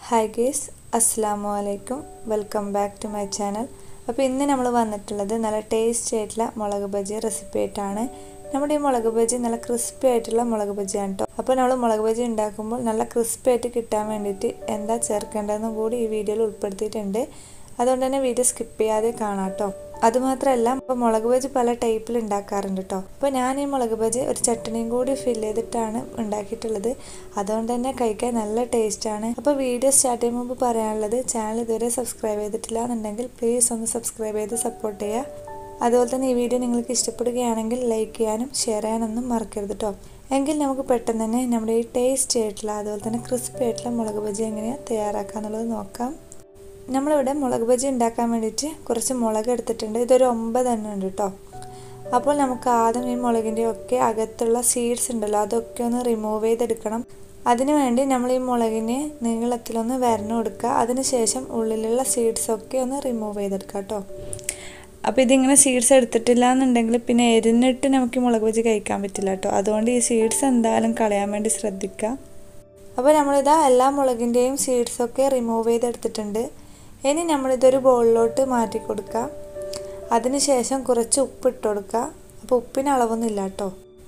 hi guys അസ്സാം വലൈക്കും welcome back to my channel അപ്പോൾ ഇന്ന് നമ്മൾ വന്നിട്ടുള്ളത് നല്ല ടേസ്റ്റി ആയിട്ടുള്ള മുളക് ബജി റെസിപ്പി ആയിട്ടാണ് നമ്മുടെ ഈ മുളക് ബജി നല്ല ക്രിസ്പി ആയിട്ടുള്ള മുളക് ബജിയാണ് കേട്ടോ അപ്പോൾ നമ്മൾ മുളക് ബജി ഉണ്ടാക്കുമ്പോൾ നല്ല ക്രിസ്പി ആയിട്ട് കിട്ടാൻ വേണ്ടിയിട്ട് എന്താ ചേർക്കേണ്ടതെന്നും കൂടി ഈ വീഡിയോയിൽ ഉൾപ്പെടുത്തിയിട്ടുണ്ട് അതുകൊണ്ട് തന്നെ വീഡിയോ സ്കിപ്പ് ചെയ്യാതെ കാണാം കേട്ടോ അതുമാത്രമല്ല ഇപ്പോൾ മുളക് ബജി പല ടൈപ്പിൽ ഉണ്ടാക്കാറുണ്ട് കേട്ടോ അപ്പോൾ ഞാൻ ഈ മുളക് ബജി ഒരു ചട്ടണിയും കൂടി ഫില്ല് ചെയ്തിട്ടാണ് ഉണ്ടാക്കിയിട്ടുള്ളത് അതുകൊണ്ട് തന്നെ കഴിക്കാൻ നല്ല ടേസ്റ്റാണ് അപ്പോൾ വീഡിയോ സ്റ്റാർട്ട് ചെയ്യുമ്പോൾ മുമ്പ് പറയാനുള്ളത് ചാനൽ ഇതുവരെ സബ്സ്ക്രൈബ് ചെയ്തിട്ടില്ല എന്നുണ്ടെങ്കിൽ പ്ലീസ് ഒന്ന് സബ്സ്ക്രൈബ് ചെയ്ത് സപ്പോർട്ട് ചെയ്യുക അതുപോലെ തന്നെ ഈ വീഡിയോ നിങ്ങൾക്ക് ഇഷ്ടപ്പെടുകയാണെങ്കിൽ ലൈക്ക് ചെയ്യാനും ഷെയർ ചെയ്യാനൊന്നും മറക്കരുത് കേട്ടോ എങ്കിൽ നമുക്ക് പെട്ടെന്ന് തന്നെ നമ്മുടെ ഈ ടേസ്റ്റി ആയിട്ടുള്ള അതുപോലെ തന്നെ ക്രിസ്പി ആയിട്ടുള്ള മുളക് ബജി എങ്ങനെയാണ് തയ്യാറാക്കുക എന്നുള്ളത് നോക്കാം നമ്മളിവിടെ മുളക് ബജി ഉണ്ടാക്കാൻ വേണ്ടിയിട്ട് കുറച്ച് മുളക് എടുത്തിട്ടുണ്ട് ഇതൊരു ഒമ്പത് എണ്ണം ഉണ്ട് കേട്ടോ അപ്പോൾ നമുക്ക് ആദ്യം ഈ മുളകിൻ്റെ ഒക്കെ അകത്തുള്ള സീഡ്സ് ഉണ്ടല്ലോ അതൊക്കെ ഒന്ന് റിമൂവ് ചെയ്തെടുക്കണം അതിനു വേണ്ടി നമ്മൾ ഈ മുളകിനെ നീളത്തിലൊന്ന് വരഞ്ഞു കൊടുക്കുക അതിനുശേഷം ഉള്ളിലുള്ള സീഡ്സ് ഒക്കെ ഒന്ന് റിമൂവ് ചെയ്തെടുക്കുക കേട്ടോ അപ്പോൾ ഇതിങ്ങനെ സീഡ്സ് എടുത്തിട്ടില്ല എന്നുണ്ടെങ്കിൽ പിന്നെ എരിഞ്ഞിട്ട് നമുക്ക് ഈ മുളക് ബജി കഴിക്കാൻ പറ്റില്ല കേട്ടോ അതുകൊണ്ട് ഈ സീഡ്സ് എന്തായാലും കളയാൻ വേണ്ടി ശ്രദ്ധിക്കുക അപ്പോൾ നമ്മളിതാ എല്ലാ മുളകിൻ്റെയും സീഡ്സൊക്കെ റിമൂവ് ചെയ്തെടുത്തിട്ടുണ്ട് ഇനി നമ്മളിതൊരു ബൗളിലോട്ട് മാറ്റി കൊടുക്കുക അതിനുശേഷം കുറച്ച് ഉപ്പ് ഇട്ട് കൊടുക്കുക അപ്പോൾ ഉപ്പിന് അളവൊന്നുമില്ല കേട്ടോ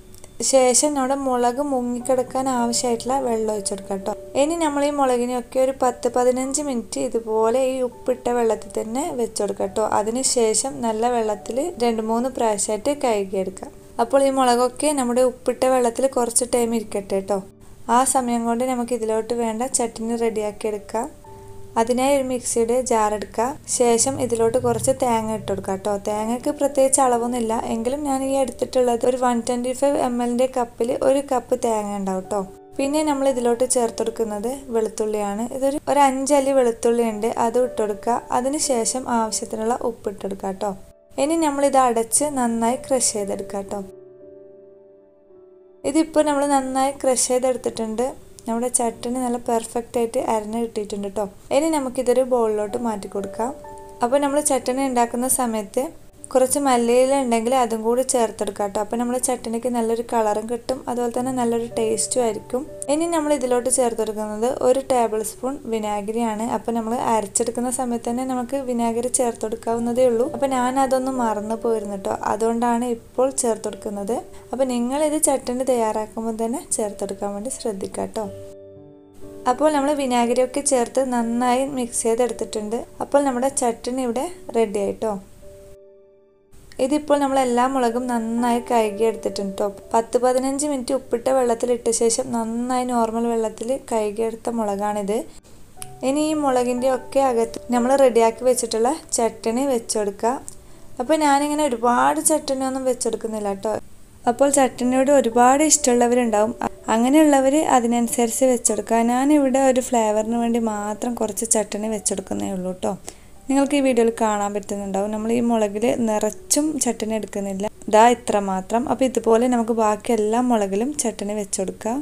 ശേഷം നമ്മുടെ മുളക് മുങ്ങിക്കിടക്കാൻ ആവശ്യമായിട്ടുള്ള വെള്ളം ഒഴിച്ചെടുക്കുക കേട്ടോ ഇനി നമ്മൾ ഈ മുളകിനെയൊക്കെ ഒരു പത്ത് പതിനഞ്ച് മിനിറ്റ് ഇതുപോലെ ഈ ഉപ്പിട്ട വെള്ളത്തിൽ തന്നെ വെച്ചുകൊടുക്കുക കേട്ടോ അതിനുശേഷം നല്ല വെള്ളത്തിൽ രണ്ട് മൂന്ന് പ്രാവശ്യമായിട്ട് കഴുകിയെടുക്കുക അപ്പോൾ ഈ മുളകൊക്കെ നമ്മുടെ ഉപ്പിട്ട വെള്ളത്തിൽ കുറച്ച് ടൈം ഇരിക്കട്ടെ കേട്ടോ ആ സമയം കൊണ്ട് നമുക്ക് ഇതിലോട്ട് വേണ്ട ചട്ടിനി റെഡിയാക്കി എടുക്കാം അതിനായി ഒരു മിക്സിയുടെ ജാർ എടുക്കുക ശേഷം ഇതിലോട്ട് കുറച്ച് തേങ്ങ ഇട്ട് കൊടുക്കുക കേട്ടോ തേങ്ങയ്ക്ക് പ്രത്യേകിച്ച് അളവൊന്നുമില്ല എങ്കിലും ഞാൻ ഈ എടുത്തിട്ടുള്ളത് ഒരു വൺ ട്വൻറ്റി ഫൈവ് എം എല്ലിൻ്റെ കപ്പിൽ ഒരു കപ്പ് തേങ്ങ ഉണ്ടാവും കേട്ടോ പിന്നെ നമ്മൾ ഇതിലോട്ട് ചേർത്ത് കൊടുക്കുന്നത് വെളുത്തുള്ളിയാണ് ഇതൊരു ഒരു അഞ്ചല്ലി വെളുത്തുള്ളി ഉണ്ട് അത് ഇട്ട് കൊടുക്കുക അതിനുശേഷം ആവശ്യത്തിനുള്ള ഉപ്പ് ഇട്ട് കൊടുക്കുക കേട്ടോ ഇനി നമ്മൾ ഇത് അടച്ച് നന്നായി ക്രഷ് ചെയ്തെടുക്കുക കേട്ടോ ഇതിപ്പോൾ നമ്മൾ നന്നായി ക്രഷ് ചെയ്തെടുത്തിട്ടുണ്ട് നമ്മുടെ ചട്ടണി നല്ല പെർഫെക്റ്റ് ആയിട്ട് അരഞ്ഞ് കിട്ടിയിട്ടുണ്ട് കേട്ടോ ഇനി നമുക്കിതൊരു ബൗളിലോട്ട് മാറ്റി കൊടുക്കാം അപ്പോൾ നമ്മൾ ചട്ടണി ഉണ്ടാക്കുന്ന സമയത്ത് കുറച്ച് മല്ലിയില ഉണ്ടെങ്കിൽ അതും കൂടി ചേർത്തെടുക്കാം കേട്ടോ അപ്പോൾ നമ്മുടെ ചട്ടണിക്ക് നല്ലൊരു കളറും കിട്ടും അതുപോലെ തന്നെ നല്ലൊരു ടേസ്റ്റും ആയിരിക്കും ഇനി നമ്മൾ ഇതിലോട്ട് ചേർത്തെടുക്കുന്നത് ഒരു ടേബിൾ സ്പൂൺ വിനാഗിരിയാണ് അപ്പോൾ നമ്മൾ അരച്ചെടുക്കുന്ന സമയത്ത് തന്നെ നമുക്ക് വിനാഗിരി ചേർത്തെടുക്കാവുന്നതേ ഉള്ളൂ അപ്പോൾ ഞാൻ അതൊന്ന് മറന്നു പോയിരുന്നു കേട്ടോ അതുകൊണ്ടാണ് ഇപ്പോൾ ചേർത്തെടുക്കുന്നത് അപ്പോൾ നിങ്ങളിത് ചട്ടണി തയ്യാറാക്കുമ്പോൾ തന്നെ ചേർത്തെടുക്കാൻ വേണ്ടി ശ്രദ്ധിക്കുക കേട്ടോ അപ്പോൾ നമ്മൾ വിനാഗിരിയൊക്കെ ചേർത്ത് നന്നായി മിക്സ് ചെയ്തെടുത്തിട്ടുണ്ട് അപ്പോൾ നമ്മുടെ ചട്ടണി ഇവിടെ റെഡി ആയിട്ടോ ഇതിപ്പോൾ നമ്മൾ എല്ലാ മുളകും നന്നായി കഴുകി എടുത്തിട്ടുണ്ട് കേട്ടോ പത്ത് പതിനഞ്ച് മിനിറ്റ് ഉപ്പിട്ട വെള്ളത്തിലിട്ട ശേഷം നന്നായി നോർമൽ വെള്ളത്തിൽ കഴുകിയെടുത്ത മുളകാണിത് ഇനി ഈ മുളകിൻ്റെ ഒക്കെ അകത്ത് നമ്മൾ റെഡിയാക്കി വെച്ചിട്ടുള്ള ചട്ടണി വെച്ചെടുക്കുക അപ്പോൾ ഞാനിങ്ങനെ ഒരുപാട് ചട്ടണി ഒന്നും വെച്ചെടുക്കുന്നില്ല കേട്ടോ അപ്പോൾ ചട്ടണിയോട് ഒരുപാട് ഇഷ്ടമുള്ളവരുണ്ടാവും അങ്ങനെയുള്ളവർ അതിനനുസരിച്ച് വെച്ചെടുക്കുക ഞാനിവിടെ ഒരു ഫ്ലേവറിന് വേണ്ടി മാത്രം കുറച്ച് ചട്ടണി വെച്ചെടുക്കുന്നേ ഉള്ളൂ കേട്ടോ നിങ്ങൾക്ക് ഈ വീഡിയോയിൽ കാണാൻ പറ്റുന്നുണ്ടാവും നമ്മൾ ഈ മുളകിൽ നിറച്ചും ചട്ടണി എടുക്കുന്നില്ല ഇതാ ഇത്ര മാത്രം അപ്പോൾ ഇതുപോലെ നമുക്ക് ബാക്കി എല്ലാ മുളകിലും ചട്ടണി വെച്ചെടുക്കാം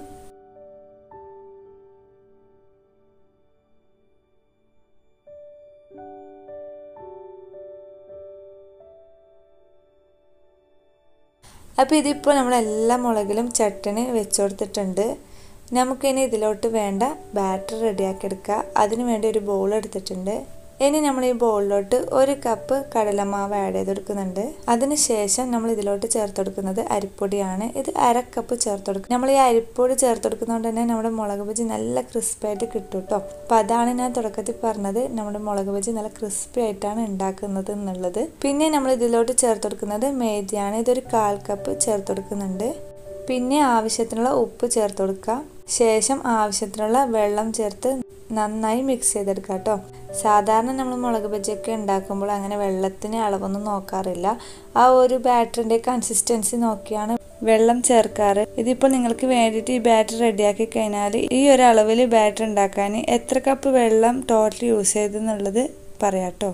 അപ്പോൾ ഇതിപ്പോൾ നമ്മൾ എല്ലാ മുളകിലും ചട്ടണി വെച്ച് കൊടുത്തിട്ടുണ്ട് നമുക്കിനി ഇതിലോട്ട് വേണ്ട ബാറ്റർ റെഡിയാക്കി എടുക്കുക അതിന് വേണ്ടി ഒരു ബൗൾ എടുത്തിട്ടുണ്ട് ഇനി നമ്മൾ ഈ ബൗളിലോട്ട് ഒരു കപ്പ് കടലമാവ് ആഡ് ചെയ്ത് കൊടുക്കുന്നുണ്ട് അതിനുശേഷം നമ്മൾ ഇതിലോട്ട് ചേർത്ത് കൊടുക്കുന്നത് അരിപ്പൊടിയാണ് ഇത് അര കപ്പ് ചേർത്ത് കൊടുക്കും നമ്മൾ ഈ അരിപ്പൊടി ചേർത്ത് കൊടുക്കുന്നതുകൊണ്ട് തന്നെ നമ്മുടെ മുളക് ബജി നല്ല ക്രിസ്പി ആയിട്ട് കിട്ടും കേട്ടോ അപ്പം അതാണ് ഞാൻ തുടക്കത്തിൽ പറഞ്ഞത് നമ്മുടെ മുളക് ബജി നല്ല ക്രിസ്പി ആയിട്ടാണ് ഉണ്ടാക്കുന്നത് എന്നുള്ളത് പിന്നെ നമ്മൾ ഇതിലോട്ട് ചേർത്ത് കൊടുക്കുന്നത് മേതിയാണ് ഇതൊരു കാൽ കപ്പ് ചേർത്ത് കൊടുക്കുന്നുണ്ട് പിന്നെ ആവശ്യത്തിനുള്ള ഉപ്പ് ചേർത്ത് കൊടുക്കുക ശേഷം ആവശ്യത്തിനുള്ള വെള്ളം ചേർത്ത് നന്നായി മിക്സ് ചെയ്തെടുക്കുക കേട്ടോ സാധാരണ നമ്മൾ മുളക് ബജിയൊക്കെ ഉണ്ടാക്കുമ്പോൾ അങ്ങനെ വെള്ളത്തിന് അളവൊന്നും നോക്കാറില്ല ആ ഒരു ബാറ്ററിൻ്റെ കൺസിസ്റ്റൻസി നോക്കിയാണ് വെള്ളം ചേർക്കാറ് ഇതിപ്പോൾ നിങ്ങൾക്ക് വേണ്ടിയിട്ട് ഈ ബാറ്റർ റെഡിയാക്കി കഴിഞ്ഞാൽ ഈ ഒരു അളവിൽ ബാറ്റർ ഉണ്ടാക്കാൻ എത്ര കപ്പ് വെള്ളം ടോട്ടൽ യൂസ് ചെയ്തെന്നുള്ളത് പറയാം കേട്ടോ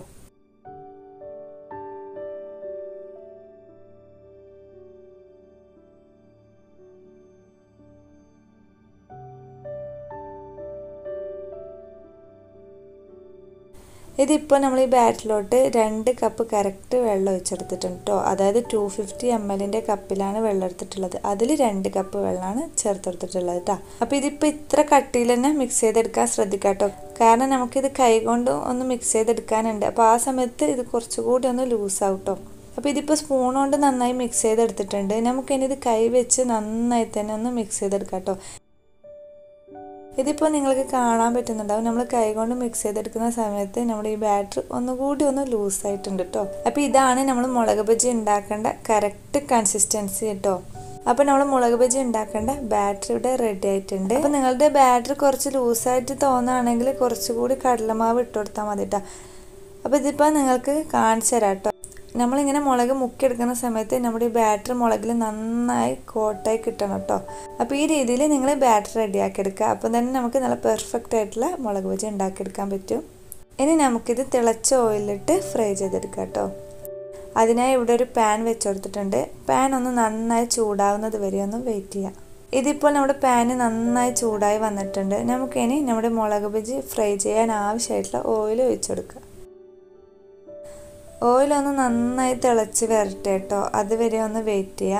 ഇതിപ്പോൾ നമ്മൾ ഈ ബാറ്റിലോട്ട് രണ്ട് കപ്പ് കറക്റ്റ് വെള്ളം ഒഴിച്ചെടുത്തിട്ടുണ്ട് കേട്ടോ അതായത് ടു ഫിഫ്റ്റി എം എല്ലിൻ്റെ കപ്പിലാണ് വെള്ളം എടുത്തിട്ടുള്ളത് അതിൽ രണ്ട് കപ്പ് വെള്ളമാണ് ചേർത്തെടുത്തിട്ടുള്ളത് കേട്ടോ അപ്പോൾ ഇതിപ്പോൾ ഇത്ര കട്ടിയിൽ തന്നെ മിക്സ് ചെയ്തെടുക്കാൻ ശ്രദ്ധിക്കാം കേട്ടോ കാരണം നമുക്കിത് കൈകൊണ്ട് ഒന്ന് മിക്സ് ചെയ്തെടുക്കാനുണ്ട് അപ്പോൾ ആ സമയത്ത് ഇത് കുറച്ചുകൂടി ഒന്ന് ലൂസാവും കേട്ടോ അപ്പോൾ ഇതിപ്പോൾ സ്പൂൺ കൊണ്ട് നന്നായി മിക്സ് ചെയ്തെടുത്തിട്ടുണ്ട് നമുക്കിനി ഇത് കൈ വെച്ച് നന്നായി തന്നെ ഒന്ന് മിക്സ് ചെയ്തെടുക്കാം കേട്ടോ ഇതിപ്പോൾ നിങ്ങൾക്ക് കാണാൻ പറ്റുന്നുണ്ടാവും നമ്മൾ കൈകൊണ്ട് മിക്സ് ചെയ്തെടുക്കുന്ന സമയത്ത് നമ്മുടെ ഈ ബാറ്റർ ഒന്നുകൂടി ഒന്ന് ലൂസായിട്ടുണ്ട് കേട്ടോ അപ്പോൾ ഇതാണ് നമ്മൾ മുളക് ബജി ഉണ്ടാക്കേണ്ട കറക്റ്റ് കൺസിസ്റ്റൻസി കേട്ടോ അപ്പോൾ നമ്മൾ മുളക് ബജി ഉണ്ടാക്കേണ്ട ബാറ്റർ ഇവിടെ റെഡി ആയിട്ടുണ്ട് അപ്പോൾ നിങ്ങളുടെ ബാറ്റർ കുറച്ച് ലൂസായിട്ട് തോന്നുകയാണെങ്കിൽ കുറച്ചുകൂടി കടലമാവ് ഇട്ട് കൊടുത്താൽ മതി കേട്ടോ അപ്പോൾ ഇതിപ്പോൾ നിങ്ങൾക്ക് കാണിച്ചു തരാം കേട്ടോ നമ്മളിങ്ങനെ മുളക് മുക്കിയെടുക്കുന്ന സമയത്ത് നമ്മുടെ ഈ ബാറ്റർ മുളകിൽ നന്നായി കോട്ടായി കിട്ടണം കേട്ടോ അപ്പോൾ ഈ രീതിയിൽ നിങ്ങൾ ബാറ്റർ റെഡിയാക്കി എടുക്കുക അപ്പോൾ തന്നെ നമുക്ക് നല്ല പെർഫെക്റ്റ് ആയിട്ടുള്ള മുളക് ബജി ഉണ്ടാക്കിയെടുക്കാൻ പറ്റും ഇനി നമുക്കിത് തിളച്ച ഓയിലിട്ട് ഫ്രൈ ചെയ്തെടുക്കാം കേട്ടോ അതിനായി ഇവിടെ ഒരു പാൻ വെച്ച് കൊടുത്തിട്ടുണ്ട് പാൻ ഒന്ന് നന്നായി ചൂടാവുന്നത് വരെ ഒന്ന് വെയിറ്റ് ചെയ്യാം ഇതിപ്പോൾ നമ്മുടെ പാന് നന്നായി ചൂടായി വന്നിട്ടുണ്ട് നമുക്കിനി നമ്മുടെ മുളക് ബജി ഫ്രൈ ചെയ്യാൻ ആവശ്യമായിട്ടുള്ള ഓയിൽ ഒഴിച്ചു കൊടുക്കുക ഓയിലൊന്ന് നന്നായി തിളച്ച് വരട്ടെ കേട്ടോ അതുവരെ ഒന്ന് വെയിറ്റ് ചെയ്യാം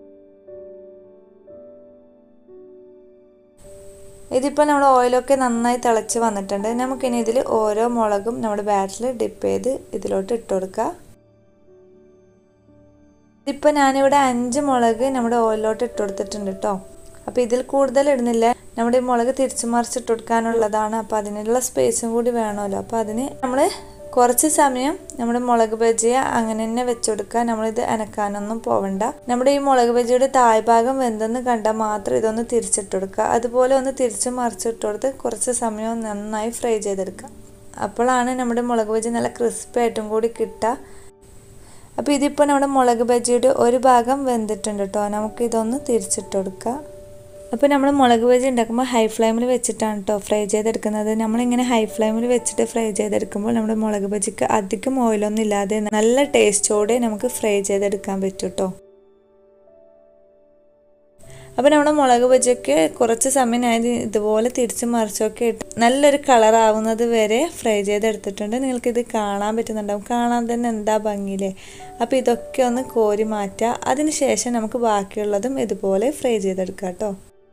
ഇതിപ്പോൾ നമ്മൾ ഓയിലൊക്കെ നന്നായി തിളച്ച് വന്നിട്ടുണ്ട് നമുക്കിനി ഇതിൽ ഓരോ മുളകും നമ്മുടെ ബാറ്റിൽ ഡിപ്പ് ചെയ്ത് ഇതിലോട്ട് ഇട്ട് കൊടുക്കുക ഇതിപ്പോൾ ഞാനിവിടെ അഞ്ച് മുളക് നമ്മുടെ ഓയിലോട്ട് ഇട്ട് കൊടുത്തിട്ടുണ്ട് കേട്ടോ അപ്പോൾ ഇതിൽ കൂടുതൽ ഇടുന്നില്ല നമ്മുടെ ഈ മുളക് തിരിച്ചു മറിച്ചിട്ട് കൊടുക്കാനുള്ളതാണ് അപ്പോൾ അതിനുള്ള സ്പേസും കൂടി വേണമല്ലോ അപ്പോൾ അതിന് നമ്മൾ കുറച്ച് സമയം നമ്മുടെ മുളക് ബജിയ അങ്ങനെ തന്നെ വെച്ചുകൊടുക്കുക നമ്മളിത് അനക്കാനൊന്നും പോവണ്ട നമ്മുടെ ഈ മുളക് ബജിയുടെ താഴ്ഭാഗം വെന്തെന്ന് കണ്ടാൽ മാത്രം ഇതൊന്ന് തിരിച്ചിട്ട് കൊടുക്കുക അതുപോലെ ഒന്ന് തിരിച്ചു മറിച്ചിട്ട് കൊടുത്ത് കുറച്ച് സമയം നന്നായി ഫ്രൈ ചെയ്തെടുക്കുക അപ്പോഴാണ് നമ്മുടെ മുളക് ബജി നല്ല ക്രിസ്പി ആയിട്ടും കൂടി കിട്ടുക അപ്പോൾ ഇതിപ്പോൾ നമ്മുടെ മുളക് ബജിയുടെ ഒരു ഭാഗം വെന്തിട്ടുണ്ട് കേട്ടോ നമുക്ക് ഇതൊന്ന് തിരിച്ചിട്ട് കൊടുക്കുക അപ്പോൾ നമ്മൾ മുളക് ബജി ഉണ്ടാക്കുമ്പോൾ ഹൈ ഫ്ലെയിമിൽ വെച്ചിട്ടാണ് കേട്ടോ ഫ്രൈ ചെയ്തെടുക്കുന്നത് നമ്മളിങ്ങനെ ഹൈ ഫ്ലെയിമിൽ വെച്ചിട്ട് ഫ്രൈ ചെയ്തെടുക്കുമ്പോൾ നമ്മുടെ മുളക് ബജിക്ക് അധികം ഓയിലൊന്നും ഇല്ലാതെ നല്ല ടേസ്റ്റോടെ നമുക്ക് ഫ്രൈ ചെയ്തെടുക്കാൻ പറ്റും കേട്ടോ അപ്പോൾ നമ്മുടെ മുളക് ബജിയൊക്കെ കുറച്ച് സമയം ഞാൻ ഇതുപോലെ തിരിച്ച് മറിച്ചൊക്കെ ഇട്ട് നല്ലൊരു കളർ ആവുന്നത് വരെ ഫ്രൈ ചെയ്തെടുത്തിട്ടുണ്ട് നിങ്ങൾക്കിത് കാണാൻ പറ്റുന്നുണ്ടാവും കാണാൻ തന്നെ എന്താ ഭംഗിയില്ലേ അപ്പോൾ ഇതൊക്കെ ഒന്ന് കോരി മാറ്റുക അതിന് ശേഷം നമുക്ക് ബാക്കിയുള്ളതും ഇതുപോലെ ഫ്രൈ ചെയ്തെടുക്കാം കേട്ടോ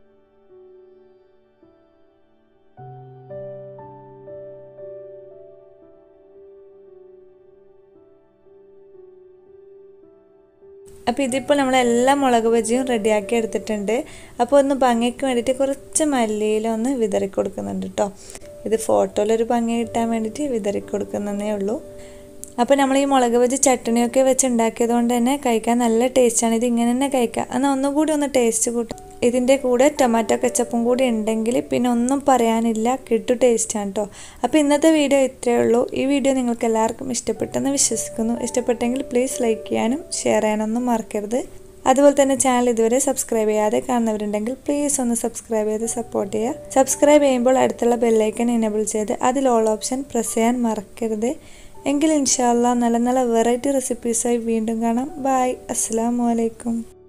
അപ്പോൾ ഇതിപ്പോൾ നമ്മൾ എല്ലാ മുളക് ബജിയും റെഡിയാക്കി എടുത്തിട്ടുണ്ട് അപ്പോൾ ഒന്ന് ഭംഗിക്ക് വേണ്ടിയിട്ട് കുറച്ച് മല്ലിയിലൊന്ന് വിതറി കൊടുക്കുന്നുണ്ട് കേട്ടോ ഇത് ഫോട്ടോയിലൊരു ഭംഗി കിട്ടാൻ വേണ്ടിയിട്ട് വിതറി കൊടുക്കുന്നതേ ഉള്ളൂ അപ്പോൾ നമ്മൾ ഈ മുളക് ബജി ചട്ടണിയൊക്കെ വെച്ച് ഉണ്ടാക്കിയത് കൊണ്ട് തന്നെ കഴിക്കാൻ നല്ല ടേസ്റ്റാണ് ഇത് ഇങ്ങനെ തന്നെ കഴിക്കാം എന്നാൽ ഒന്നുകൂടി ഒന്ന് ടേസ്റ്റ് കൂട്ടും ഇതിൻ്റെ കൂടെ ടൊമാറ്റോ കച്ചപ്പും കൂടി ഉണ്ടെങ്കിൽ പിന്നെ ഒന്നും പറയാനില്ല കിട്ടു ടേസ്റ്റാണ് കേട്ടോ അപ്പോൾ ഇന്നത്തെ വീഡിയോ ഇത്രയേ ഉള്ളൂ ഈ വീഡിയോ നിങ്ങൾക്ക് എല്ലാവർക്കും ഇഷ്ടപ്പെട്ടെന്ന് വിശ്വസിക്കുന്നു ഇഷ്ടപ്പെട്ടെങ്കിൽ പ്ലീസ് ലൈക്ക് ചെയ്യാനും ഷെയർ ചെയ്യാനൊന്നും മറക്കരുത് അതുപോലെ തന്നെ ചാനൽ ഇതുവരെ സബ്സ്ക്രൈബ് ചെയ്യാതെ കാണുന്നവരുണ്ടെങ്കിൽ പ്ലീസ് ഒന്ന് സബ്സ്ക്രൈബ് ചെയ്ത് സപ്പോർട്ട് ചെയ്യുക സബ്സ്ക്രൈബ് ചെയ്യുമ്പോൾ അടുത്തുള്ള ബെല്ലൈക്കൺ എനേബിൾ ചെയ്ത് അതിൽ ഓൾ ഓപ്ഷൻ പ്രസ് ചെയ്യാൻ മറക്കരുത് എങ്കിൽ ഇൻഷാല്ല നല്ല നല്ല വെറൈറ്റി റെസിപ്പീസായി വീണ്ടും കാണാം ബായ് അസ്സാം വലൈക്കും